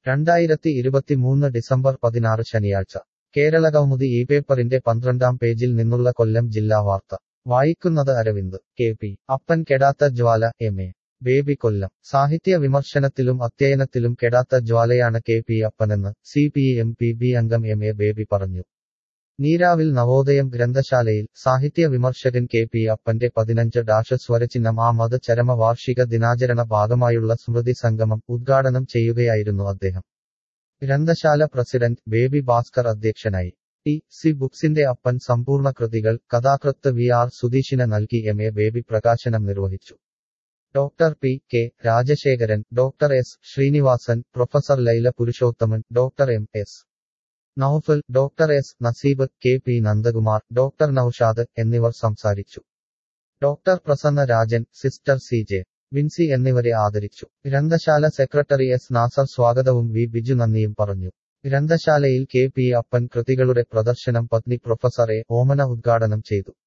രണ്ടായിരത്തി ഇരുപത്തിമൂന്ന് ഡിസംബർ പതിനാറ് ശനിയാഴ്ച കേരളകൗമുദി ഈ പേപ്പറിന്റെ പന്ത്രണ്ടാം പേജിൽ നിന്നുള്ള കൊല്ലം ജില്ലാ വാർത്ത വായിക്കുന്നത് അരവിന്ദ് കെ പി അപ്പൻ കെടാത്ത ജ്വാല എം എ ബേബി കൊല്ലം സാഹിത്യ വിമർശനത്തിലും അധ്യയനത്തിലും കെടാത്ത ജ്വാലയാണ് കെ പി അപ്പനെന്ന് C P M P B അംഗം എം എ ബേബി പറഞ്ഞു നീരാവിൽ നവോദയം ഗ്രന്ഥശാലയിൽ സാഹിത്യ വിമർശകൻ കെ പി അപ്പന്റെ പതിനഞ്ച് ഡാഷ് സ്വരചിഹ്നം ആ മത ചരമ വാർഷിക ദിനാചരണ ഭാഗമായുള്ള സ്മൃതി സംഗമം ഉദ്ഘാടനം ചെയ്യുകയായിരുന്നു അദ്ദേഹം ഗ്രന്ഥശാല പ്രസിഡന്റ് ബേബി ഭാസ്കർ അധ്യക്ഷനായി ടി സി ബുക്സിന്റെ അപ്പൻ സമ്പൂർണ്ണ കൃതികൾ കഥാകൃത്ത് വി ആർ സുധീഷിന് നൽകി എം എ ബേബി പ്രകാശനം നിർവഹിച്ചു doctor P K Rajasekharan doctor S Srinivasan professor Laila Purushothaman doctor M S Noufal doctor S Naseeb K P Nandakumar doctor Noushad എന്നിവർ സംസാരിച്ചു doctor Prasanna Rajan sister C J Vincy എന്നിവരെ ആദരിച്ചു ഗ്രന്ഥശാല സെക്രട്ടറി എസ് നാസർ സ്വാഗതവും വി ബിജു നന്ദിയും പറഞ്ഞു ഗ്രന്ഥശാലയിൽ കെ പി അപ്പൻ കൃതികളുടെ പ്രദർശനം പത്നി പ്രൊഫസർ എ ഓമന ഉദ്ഘാടനം ചെയ്തു